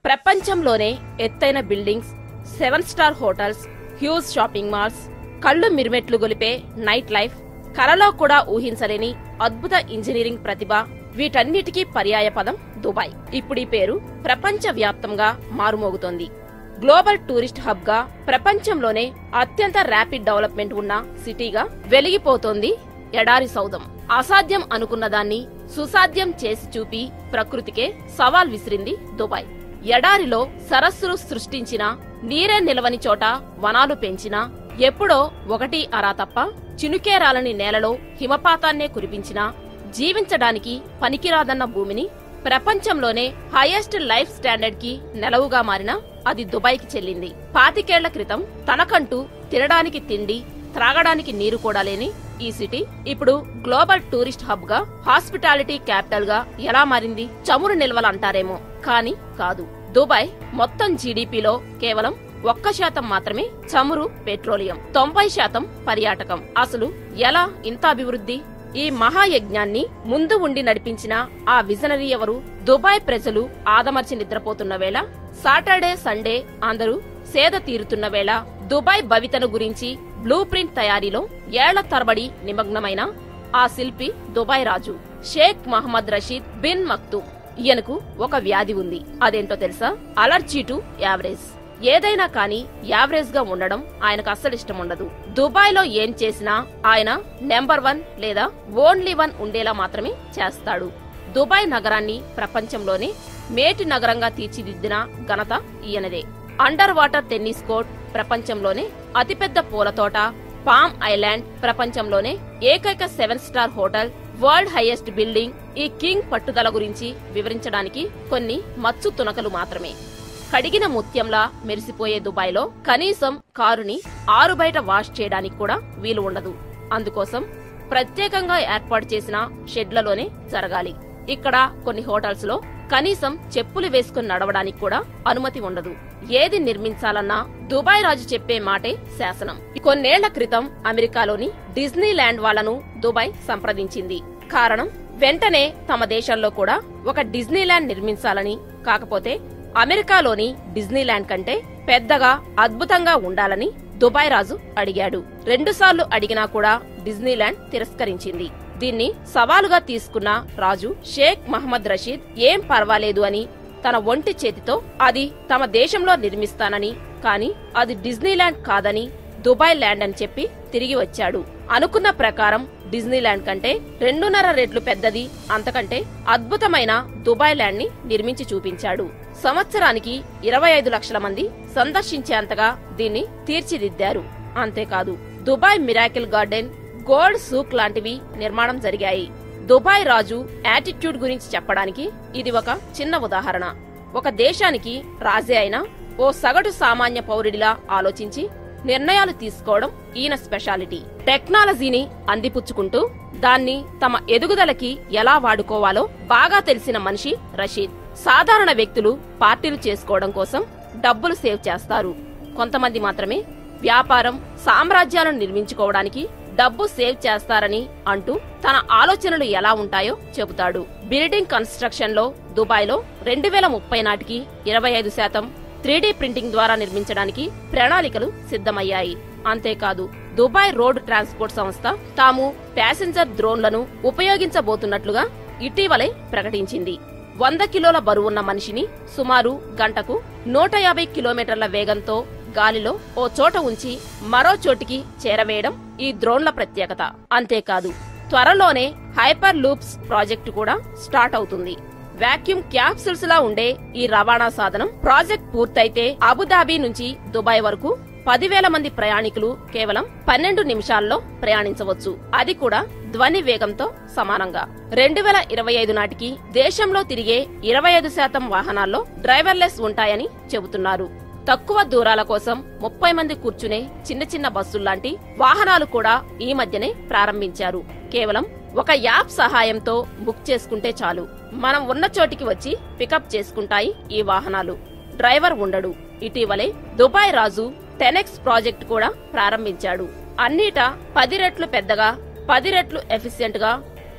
ప్రపంచంలోనే ఎత్తైన buildings seven star hotels huge shopping malls కళ్ళు మిరుమెట్లు గొలిపే నైట్ లైఫ్ కలలో కూడా ఊహించలేని అద్భుత ఇంజనీరింగ్ ప్రతిభ వీటన్నిటికీ పర్యాయ పదం దుబాయ్ ఇప్పుడు ఈ పేరు ప్రపంచ వ్యాప్తంగా మారుమోగుతోంది గ్లోబల్ టూరిస్ట్ హబ్ గా ప్రపంచంలోనే అత్యంత ర్యాపిడ్ డెవలప్మెంట్ ఉన్న సిటీగా వెలిగిపోతోంది ఎడారి సౌదం అసాధ్యం అనుకున్న దాన్ని సుసాధ్యం చేసి చూపి ప్రకృతికే సవాల్ విసిరింది దుబాయ్ ఎడారిలో సరస్సులు సృష్టించిన నీరే నిలవని చోట వనాలు పెంచినా ఎప్పుడో ఒకటి అరా తప్ప చినుకేరాలని నేలలో హిమపాతాన్నే కురిపించినా జీవించడానికి పనికిరాదన్న భూమిని ప్రపంచంలోనే హైయెస్ట్ లైఫ్ స్టాండర్డ్ కి నెలవుగా మారిన అది దుబాయ్కి చెల్లింది పాతికేళ్ల క్రితం తనకంటూ తినడానికి తిండి త్రాగడానికి నీరు కూడా లేని ఈ సిటీ ఇప్పుడు గ్లోబల్ టూరిస్ట్ హబ్ గా హాస్పిటాలిటీ క్యాపిటల్ గా ఎలా మారింది చమురు నిల్వలు అంటారేమో కానీ కాదు దుబాయ్ మొత్తం జీడీపీలో కేవలం ఒక్క శాతం మాత్రమే చమురు పెట్రోలియం తొంభై శాతం పర్యాటకం అసలు ఎలా ఇంత అభివృద్ధి ఈ మహాయజ్ఞాన్ని ముందు ఉండి నడిపించిన ఆ విజనరీ ఎవరు దుబాయ్ ప్రజలు ఆదమర్చి నిద్రపోతున్న వేళ సాటర్డే సండే అందరూ సేద తీరుతున్న వేళ దుబాయ్ భవితను గురించి బ్లూ ప్రింట్ తయారీలో ఏళ్ల తరబడి నిమగ్నమైన ఆ శిల్పి దుబాయ్ రాజు Sheikh Mohammed Rashid bin Maktoum ఈయనకు ఒక వ్యాధి ఉంది అదేంటో తెలుసా అలర్జీ టు యావరేజ్ ఏదైనా కానీ యావరేజ్ గా ఉండడం ఆయనకు అస్సలు ఇష్టం ఉండదు దుబాయ్ లో ఏం చేసినా ఆయన నెంబర్ వన్ లేదా ఓన్లీ వన్ ఉండేలా మాత్రమే చేస్తాడు దుబాయ్ నగరాన్ని ప్రపంచంలోనే మేటి నగరంగా తీర్చిదిద్దిన ఘనత ఈయనదే అండర్ వాటర్ టెన్నిస్ కోర్ట్ ప్రపంచంలోనే అతిపెద్ద పూల తోట పామ్ ఐలాండ్ ప్రపంచంలోనే ఏకైక seven star hotel world highest building ఈ కింగ్ పట్టుదల గురించి వివరించడానికి కొన్ని మచ్చు తునకలు మాత్రమే కడిగిన ముత్యంలా మెరిసిపోయే దుబాయ్లో కనీసం కారుని ఆరు బయట వాష్ చేయడానికి కూడా వీలు ఉండదు అందుకోసం ప్రత్యేకంగా ఏర్పాటు చేసిన షెడ్లలోనే జరగాలి ఇక్కడ కొన్ని హోటల్స్ లో కనీసం చెప్పులు వేసుకుని నడవడానికి కూడా అనుమతి ఉండదు ఏది నిర్మించాలన్నా దుబాయ్ రాజు చెప్పే మాటే శాసనం కొన్నేళ్ల క్రితం అమెరికాలోని డిజ్నీ ల్యాండ్ వాళ్లను దుబాయ్ సంప్రదించింది కారణం వెంటనే తమ దేశంలో కూడా ఒక డిజ్నీ ల్యాండ్ నిర్మించాలని కాకపోతే అమెరికాలోని డిజ్నీల్యాండ్ కంటే పెద్దగా అద్భుతంగా ఉండాలని దుబాయ్ రాజు అడిగాడు రెండుసార్లు అడిగినా కూడా డిజ్నీల్యాండ్ తిరస్కరించింది దీన్ని సవాలుగా తీసుకున్న రాజు షేక్ మహమ్మద్ రషీద్ ఏం పర్వాలేదు అని తన ఒంటి చేతితో అది తమ దేశంలో నిర్మిస్తానని కాని అది డిజ్నీల్యాండ్ కాదని దుబాయ్ ల్యాండ్ అని చెప్పి తిరిగి వచ్చాడు అనుకున్న ప్రకారం డిజ్నీల్యాండ్ కంటే రెండున్నర రెట్లు పెద్దది అంతకంటే అద్భుతమైన దుబాయ్ ల్యాండ్ ని నిర్మించి చూపించాడు సంవత్సరానికి ఇరవై ఐదు లక్షల మంది సందర్శించేంతగా దీన్ని తీర్చిదిద్దారు అంతేకాదు Dubai miracle garden gold souk లాంటివి నిర్మాణం జరిగాయి దుబాయ్ రాజు యాటిట్యూడ్ గురించి చెప్పడానికి ఇది ఒక చిన్న ఉదాహరణ ఒక దేశానికి రాజే అయినా ఓ సగటు సామాన్య పౌరుడిలా ఆలోచించి నిర్ణయాలు తీసుకోవడం ఈయన స్పెషాలిటీ టెక్నాలజీని అందిపుచ్చుకుంటూ దాన్ని తమ ఎదుగుదలకి ఎలా వాడుకోవాలో బాగా తెలిసిన మనిషి రషీద్ సాధారణ వ్యక్తులు పార్టీలు చేసుకోవడం కోసం డబ్బులు సేవ్ చేస్తారు కొంతమంది మాత్రమే వ్యాపారం సామ్రాజ్యాలను నిర్మించుకోవడానికి డబ్బు సేవ్ చేస్తారని అంటూ తన ఆలోచనలు ఎలా ఉంటాయో చెబుతాడు బిల్డింగ్ కన్స్ట్రక్షన్ లో దుబాయ్ లో రెండు వేల ముప్పై నాటికి ఇరవై ఐదు శాతం త్రీడీ ప్రింటింగ్ ద్వారా నిర్మించడానికి ప్రణాళికలు సిద్ధమయ్యాయి అంతేకాదు దుబాయ్ రోడ్ ట్రాన్స్పోర్ట్ సంస్థ తాము ప్యాసింజర్ డ్రోన్లను ఉపయోగించబోతున్నట్లుగా ఇటీవలే ప్రకటించింది వంద కిలోల బరువున్న మనిషిని సుమారు గంటకు నూట యాభై కిలోమీటర్ల వేగంతో గాలిలో ఓ చోట ఉంచి మరో చోటికి చేరవేయడం ఈ డ్రోన్ల ప్రత్యేకత అంతేకాదు త్వరలోనే హైపర్ లూప్స్ ప్రాజెక్టు కూడా స్టార్ట్ అవుతుంది వాక్యూమ్ క్యాప్సుల్స్ లా ఉండే ఈ రవాణా సాధనం ప్రాజెక్ట్ పూర్తయితే అబుదాబి నుంచి దుబాయ్ వరకు పదివేల మంది ప్రయాణికులు కేవలం పన్నెండు నిమిషాల్లో ప్రయాణించవచ్చు అది కూడా ధ్వని వేగంతో సమానంగా రెండు వేల ఇరవై ఐదు నాటికి దేశంలో తిరిగే ఇరవై ఐదు శాతం వాహనాల్లో డ్రైవర్లెస్ ఉంటాయని చెబుతున్నారు తక్కువ దూరాల కోసం ముప్పై మంది కూర్చునే చిన్న చిన్న బస్సుల్లాంటి వాహనాలు కూడా ఈ మధ్యనే ప్రారంభించారు కేవలం ఒక యాప్ సహాయంతో బుక్ చేసుకుంటే చాలు మనం ఉన్న చోటికి వచ్చి పికప్ చేసుకుంటాయి ఈ వాహనాలు డ్రైవర్ ఉండడు ఇటీవలే దుబాయ్ రాజు టెనెక్స్ ప్రాజెక్ట్ కూడా ప్రారంభించాడు అన్నిటా పది రెట్లు పెద్దగా పది రెట్లు ఎఫిషియెంట్ గా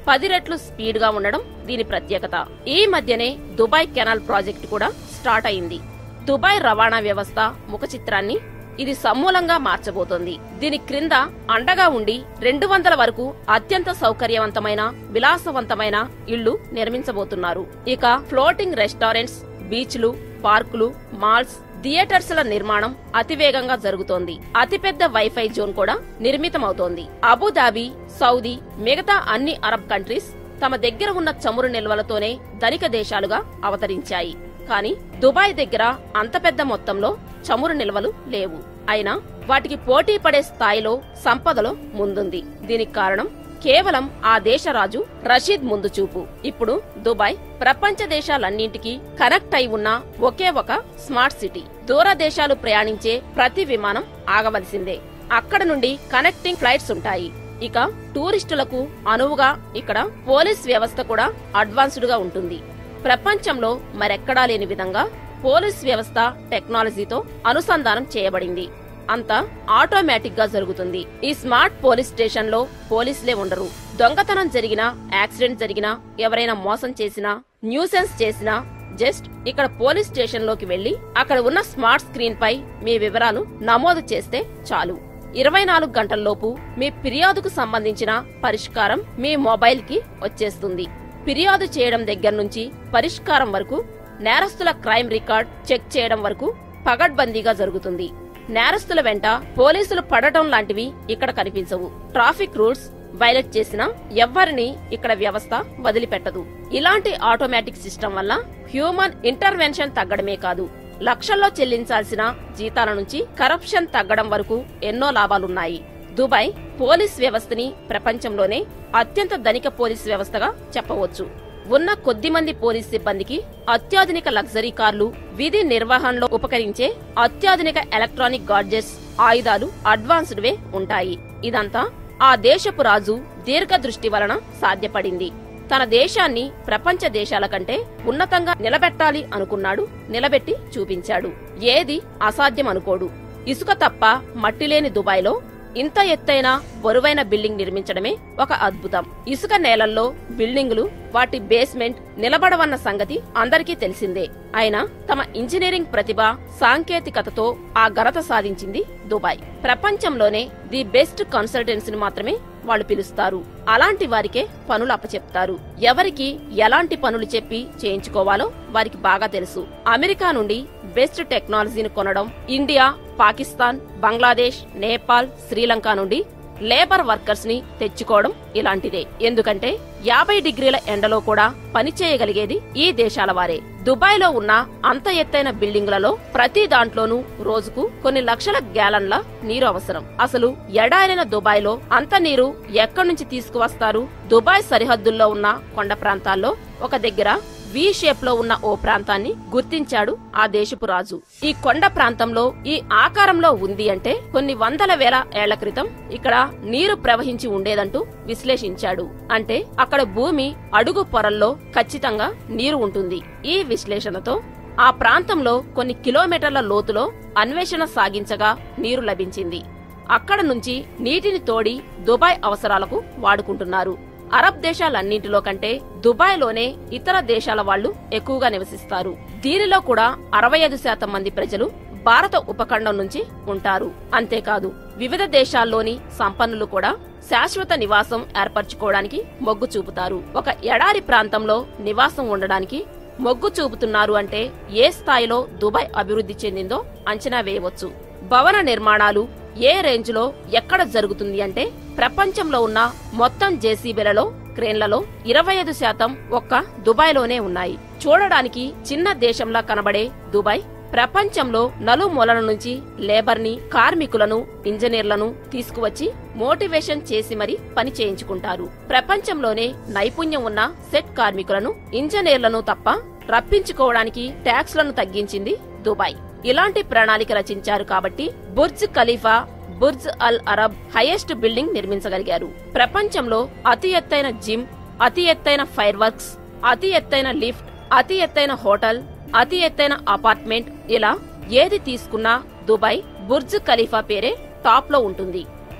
పది రెట్లు స్పీడ్ గా ఉండడం దీని ప్రత్యేకత ఈ మధ్యనే దుబాయ్ కెనాల్ ప్రాజెక్టు కూడా స్టార్ట్ అయింది దుబాయ్ రవాణా వ్యవస్థ ముఖ చిత్రాన్ని ఇది సమూలంగా మార్చబోతోంది దీని క్రింద అండగా ఉండి రెండు వందల వరకు అత్యంత సౌకర్యవంతమైన విలాసవంతమైన ఇళ్లు నిర్మించబోతున్నారు ఇక ఫ్లోటింగ్ రెస్టారెంట్స్ బీచ్లు పార్కులు మాల్స్ థియేటర్స్ ల నిర్మాణం అతివేగంగా జరుగుతోంది అతిపెద్ద వైఫై జోన్ కూడా నిర్మితమవుతోంది అబుదాబి సౌదీ మిగతా అన్ని అరబ్ కంట్రీస్ తమ దగ్గర ఉన్న చమురు నిల్వలతోనే ధనిక దేశాలుగా అవతరించాయి కానీ దుబాయ్ దగ్గర అంత పెద్ద మొత్తంలో చమురు నిల్వలు లేవు అయినా వాటికి పోటీ పడే స్థాయిలో సంపదలో ముందుంది దీనికి కారణం కేవలం ఆ దేశ రాజు రషీద్ ముందు చూపు ఇప్పుడు దుబాయ్ ప్రపంచ దేశాలన్నింటికీ కనెక్ట్ అయి ఉన్న ఒకే ఒక స్మార్ట్ సిటీ దూర దేశాలు ప్రయాణించే ప్రతి విమానం ఆగవలసిందే అక్కడ నుండి కనెక్టింగ్ ఫ్లైట్స్ ఉంటాయి ఇక టూరిస్టులకు అనువుగా ఇక్కడ పోలీస్ వ్యవస్థ కూడా అడ్వాన్స్డ్ గా ఉంటుంది ప్రపంచంలో మరెక్కడా లేని విధంగా పోలీస్ వ్యవస్థ టెక్నాలజీతో అనుసంధానం చేయబడింది అంతా ఆటోమేటిక్ గా జరుగుతుంది ఈ స్మార్ట్ పోలీస్ స్టేషన్ లో పోలీసులే ఉండరు దొంగతనం జరిగినా యాక్సిడెంట్ జరిగినా ఎవరైనా మోసం చేసినా న్యూసెన్స్ చేసినా జస్ట్ ఇక్కడ పోలీస్ స్టేషన్ లోకి వెళ్లి అక్కడ ఉన్న స్మార్ట్ స్క్రీన్ పై మీ వివరాలు నమోదు చేస్తే చాలు ఇరవై నాలుగు గంటల్లోపు మీ ఫిర్యాదుకు సంబంధించిన పరిష్కారం మీ మొబైల్ కి వచ్చేస్తుంది ఫిర్యాదు చేయడం దగ్గర నుంచి పరిష్కారం వరకు నేరస్తుల క్రైమ్ రికార్డ్ చెక్ చేయడం వరకు పగడ్బందీగా జరుగుతుంది నేరస్తుల వెంట పోలీసులు పడటం లాంటివి ఇక్కడ కనిపించవు ట్రాఫిక్ రూల్స్ వైలెట్ చేసిన ఎవ్వరిని ఇక్కడ వ్యవస్థ వదిలిపెట్టదు ఇలాంటి ఆటోమేటిక్ సిస్టమ్ వల్ల హ్యూమన్ ఇంటర్వెన్షన్ తగ్గడమే కాదు లక్షల్లో చెల్లించాల్సిన జీతాల నుంచి కరప్షన్ తగ్గడం వరకు ఎన్నో లాభాలున్నాయి దుబాయ్ పోలీస్ వ్యవస్థని ప్రపంచంలోనే అత్యంత ధనిక పోలీస్ వ్యవస్థగా చెప్పవచ్చు ఉన్న కొద్ది మంది పోలీస్ సిబ్బందికి అత్యాధునిక లగ్జరీ కార్లు విధి నిర్వహణలో ఉపకరించే అత్యాధునిక ఎలక్ట్రానిక్ గాడ్జెట్స్ ఆయుధాలు అడ్వాన్స్డ్ వే ఉంటాయి ఇదంతా ఆ దేశపు రాజు దీర్ఘదృష్టి వలన సాధ్యపడింది తన దేశాన్ని ప్రపంచ దేశాల కంటే ఉన్నతంగా నిలబెట్టాలి అనుకున్నాడు నిలబెట్టి చూపించాడు ఏది అసాధ్యం అనుకోడు ఇసుక తప్ప మట్టిలేని దుబాయ్లో ఇంత ఎత్తైన బరువైన బిల్డింగ్ నిర్మించడమే ఒక అద్భుతం ఇసుక నేలల్లో బిల్డింగులు వాటి బేస్మెంట్ నిలబడవన్న సంగతి అందరికీ తెలిసిందే అయినా తమ ఇంజనీరింగ్ ప్రతిభ సాంకేతికతతో ఆ ఘనత సాధించింది దుబాయ్ ప్రపంచంలోనే ది బెస్ట్ కన్సల్టెన్సీని మాత్రమే వాళ్ళు పిలుస్తారు అలాంటి వారికే పనులు అప్పచెప్తారు ఎవరికి ఎలాంటి పనులు చెప్పి చేయించుకోవాలో వారికి బాగా తెలుసు అమెరికా నుండి బెస్ట్ టెక్నాలజీని కొనడం ఇండియా పాకిస్తాన్ బంగ్లాదేశ్ నేపాల్ శ్రీలంక నుండి లేబర్ వర్కర్స్ ని తెచ్చుకోవడం ఇలాంటిదే ఎందుకంటే యాభై డిగ్రీల ఎండలో కూడా పని చేయగలిగేది ఈ దేశాల వారే దుబాయ్ లో ఉన్న అంత ఎత్తైన బిల్డింగులలో ప్రతి దాంట్లోనూ రోజుకు కొన్ని లక్షల గ్యాలన్ల నీరు అవసరం అసలు ఎడారైన దుబాయ్ లో అంత నీరు ఎక్కడి నుంచి తీసుకువస్తారు దుబాయ్ సరిహద్దుల్లో ఉన్న కొండ ప్రాంతాల్లో ఒక దగ్గర వి షేప్ లో ఉన్న ఓ ప్రాంతాన్ని గుర్తించాడు ఆ దేశపు రాజు ఈ కొండ ప్రాంతంలో ఈ ఆకారంలో ఉంది అంటే కొన్ని వందల వేల ఏళ్ల క్రితం ఇక్కడ నీరు ప్రవహించి ఉండేదంటూ విశ్లేషించాడు అంటే అక్కడ భూమి అడుగు పొరల్లో ఖచ్చితంగా నీరు ఉంటుంది ఈ విశ్లేషణతో ఆ ప్రాంతంలో కొన్ని కిలోమీటర్ల లోతులో అన్వేషణ సాగించగా నీరు లభించింది అక్కడ నుంచి నీటిని తోడి దుబాయ్ అవసరాలకు వాడుకుంటున్నారు అరబ్ దేశాలన్నింటిలో కంటే దుబాయ్లోనే ఇతర దేశాల వాళ్లు ఎక్కువగా నివసిస్తారు దీనిలో కూడా అరవై ఐదు శాతం మంది ప్రజలు భారత ఉపఖండం నుంచి ఉంటారు అంతేకాదు వివిధ దేశాల్లోని సంపన్నులు కూడా శాశ్వత నివాసం ఏర్పరచుకోవడానికి మొగ్గు చూపుతారు ఒక ఎడారి ప్రాంతంలో నివాసం ఉండడానికి మొగ్గు చూపుతున్నారు అంటే ఏ స్థాయిలో దుబాయ్ అభివృద్ధి చెందిందో అంచనా వేయవచ్చు భవన నిర్మాణాలు ఏ రేంజ్ లో ఎక్కడ జరుగుతుంది అంటే ప్రపంచంలో ఉన్న మొత్తం జేసీబీలలో క్రేన్లలో ఇరవై ఐదు శాతం ఒక్క దుబాయ్లోనే ఉన్నాయి చూడడానికి చిన్న దేశంలా కనబడే దుబాయ్ ప్రపంచంలో నలుమూలల నుంచి లేబర్ ని కార్మికులను ఇంజనీర్లను తీసుకువచ్చి మోటివేషన్ చేసి మరి పని చేయించుకుంటారు ప్రపంచంలోనే నైపుణ్యం ఉన్న సెట్ కార్మికులను ఇంజనీర్లను తప్ప రప్పించుకోవడానికి ట్యాక్స్లను తగ్గించింది దుబాయ్ ఇలాంటి ప్రణాళిక రచించారు కాబట్టి Burj Khalifa Burj Al Arab highest building నిర్మించగలిగారు ప్రపంచంలో అతి ఎత్తైన జిమ్ అతి ఎత్తైన ఫైర్ వర్క్స్ అతి ఎత్తైన లిఫ్ట్ అతి ఎత్తైన హోటల్ అతి ఎత్తైన అపార్ట్మెంట్ ఇలా ఏది తీసుకున్నా దుబాయ్ బుర్జ్ ఖలీఫా పేరే టాప్ లో ఉంటుంది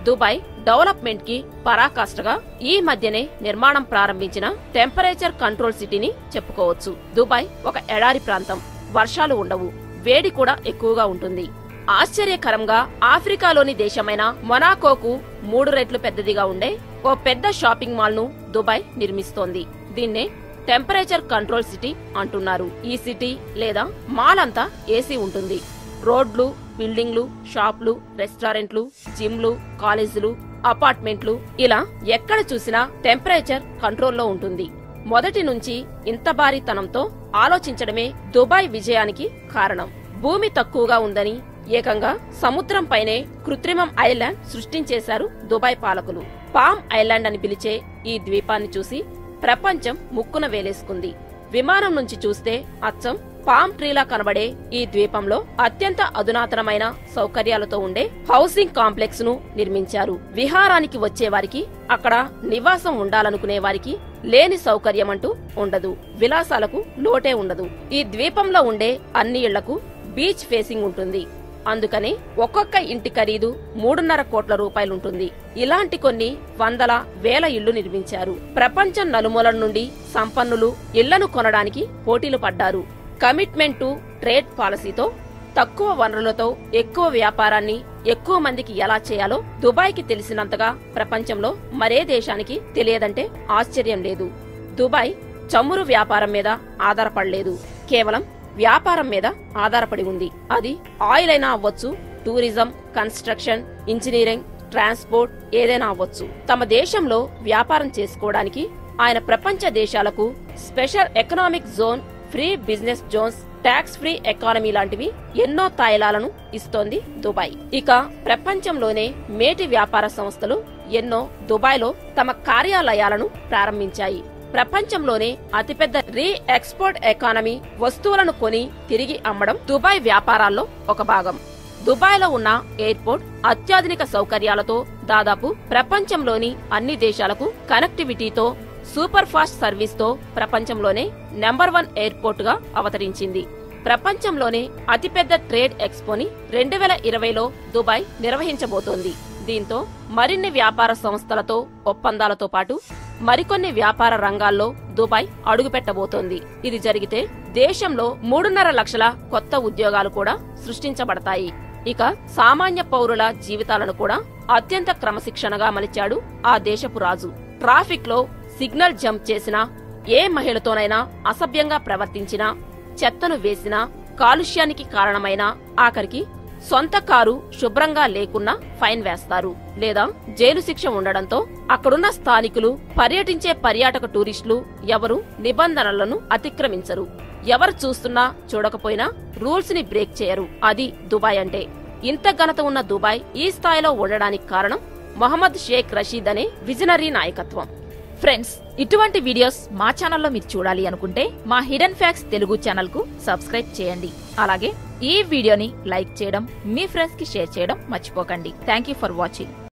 దుబాయ్ డెవలప్మెంట్ కి పరాకాష్ఠగా ఈ మధ్యనే నిర్మాణం ప్రారంభించిన టెంపరేచర్ కంట్రోల్ సిటీని చెప్పుకోవచ్చు దుబాయ్ ఒక ఎడారి ప్రాంతం వర్షాలు ఉండవు వేడి కూడా ఎక్కువగా ఉంటుంది ఆశ్చర్యకరంగా ఆఫ్రికాలోని దేశమైన మొనాకోకు మూడు రెట్లు పెద్దదిగా ఉండే ఓ పెద్ద షాపింగ్ మాల్ ను దుబాయ్ నిర్మిస్తోంది దీన్నే టెంపరేచర్ కంట్రోల్ సిటీ అంటున్నారు ఈ సిటీ లేదా మాల్ అంతా ఏసీ ఉంటుంది రోడ్లు బిల్డింగ్లు షాపులు రెస్టారెంట్లు జిమ్లు కాలేజీలు అపార్ట్మెంట్లు ఇలా ఎక్కడ చూసినా టెంపరేచర్ కంట్రోల్లో ఉంటుంది మొదటి నుంచి ఇంత భారీతనంతో ఆలోచించడమే దుబాయ్ విజయానికి కారణం భూమి తక్కువగా ఉందని ఏకంగా సముద్రంపైనే కృత్రిమం ఐలాండ్ సృష్టించేశారు దుబాయ్ పాలకులు పామ్ ఐలాండ్ అని పిలిచే ఈ ద్వీపాన్ని చూసి ప్రపంచం ముక్కున వేలేసుకుంది విమానం నుంచి చూస్తే అచ్చం పామ్ ట్రీలా కనబడే ఈ ద్వీపంలో అత్యంత అధునాతనమైన సౌకర్యాలతో ఉండే హౌసింగ్ కాంప్లెక్స్ ను నిర్మించారు విహారానికి వచ్చే వారికి అక్కడ నివాసం ఉండాలనుకునే వారికి లేని సౌకర్యం అంటూ ఉండదు విలాసాలకు లోటే ఉండదు ఈ ద్వీపంలో ఉండే అన్ని ఇళ్లకు బీచ్ ఫేసింగ్ ఉంటుంది అందుకనే ఒక్కొక్క ఇంటి ఖరీదు మూడున్నర కోట్ల రూపాయలుంటుంది ఇలాంటి కొన్ని వందల వేల ఇళ్లు నిర్మించారు ప్రపంచం నలుమూలల నుండి సంపన్నులు ఇళ్లను కొనడానికి పోటీలు పడ్డారు కమిట్మెంట్ టు ట్రేడ్ పాలసీతో తక్కువ వనరులతో ఎక్కువ వ్యాపారాన్ని ఎక్కువ మందికి ఎలా చేయాలో దుబాయ్కి తెలిసినంతగా ప్రపంచంలో మరే దేశానికి తెలియదంటే ఆశ్చర్యం లేదు దుబాయ్ చమురు వ్యాపారం మీద ఆధారపడలేదు కేవలం వ్యాపారం మీద ఆధారపడి ఉంది అది ఆయిల్ అయినా అవ్వచ్చు టూరిజం కన్స్ట్రక్షన్ ఇంజనీరింగ్ ట్రాన్స్పోర్ట్ ఏదైనా అవ్వచ్చు తమ దేశంలో వ్యాపారం చేసుకోవడానికి ఆయన ప్రపంచ దేశాలకు special economic zone free business zones tax free economy లాంటివి ఎన్నో తాయిలాలను ఇస్తోంది దుబాయ్ ఇక ప్రపంచంలోనే మేటి వ్యాపార సంస్థలు ఎన్నో దుబాయ్లో తమ కార్యాలయాలను ప్రారంభించాయి ప్రపంచంలోనే అతిపెద్ద రీ ఎక్స్పోర్ట్ ఎకానమీ వస్తువులను కొని తిరిగి అమ్మడం దుబాయ్ వ్యాపారాల్లో ఒక భాగం దుబాయ్లో ఉన్న ఎయిర్పోర్ట్ అత్యాధునిక సౌకర్యాలతో దాదాపు ప్రపంచంలోని అన్ని దేశాలకు కనెక్టివిటీతో సూపర్ ఫాస్ట్ సర్వీస్తో ప్రపంచంలోనే నెంబర్ వన్ ఎయిర్పోర్ట్ గా అవతరించింది ప్రపంచంలోనే అతిపెద్ద ట్రేడ్ ఎక్స్పోని రెండు వేల ఇరవైలో దుబాయ్ నిర్వహించబోతోంది దీంతో మరిన్ని వ్యాపార సంస్థలతో ఒప్పందాలతో పాటు మరికొన్ని వ్యాపార రంగాల్లో దుబాయ్ అడుగుపెట్టబోతోంది ఇది జరిగితే దేశంలో మూడున్నర లక్షల కొత్త ఉద్యోగాలు కూడా సృష్టించబడతాయి ఇక సామాన్య పౌరుల జీవితాలను కూడా అత్యంత క్రమశిక్షణగా మలిచాడు ఆ దేశపు రాజు ట్రాఫిక్ లో సిగ్నల్ జంప్ చేసినా ఏ మహిళతోనైనా అసభ్యంగా ప్రవర్తించినా చెత్తను వేసినా కాలుష్యానికి కారణమైన ఆఖరికి సొంత కారు శుభ్రంగా లేకున్నా ఫైన్ వేస్తారు లేదా జైలు శిక్ష ఉండడంతో అక్కడున్న స్థానికులు పర్యటించే పర్యాటక టూరిస్టులు ఎవరు నిబంధనలను అతిక్రమించరు ఎవరు చూస్తున్నా చూడకపోయినా రూల్స్ ని బ్రేక్ చేయరు అది దుబాయ్ అంటే ఇంత ఘనత ఉన్న దుబాయ్ ఈ స్థాయిలో ఉండడానికి కారణం మొహమ్మద్ షేక్ రషీద్ అనే విజనరీ నాయకత్వం ఫ్రెండ్స్ ఇటువంటి వీడియోస్ మా ఛానల్లో మీరు చూడాలి అనుకుంటే మా హిడెన్ ఫ్యాక్స్ తెలుగు ఛానల్ కు సబ్స్క్రైబ్ చేయండి అలాగే ఈ వీడియోని లైక్ చేయడం మీ ఫ్రెండ్స్ కి షేర్ చేయడం మర్చిపోకండి థ్యాంక్ యూ ఫర్ వాచింగ్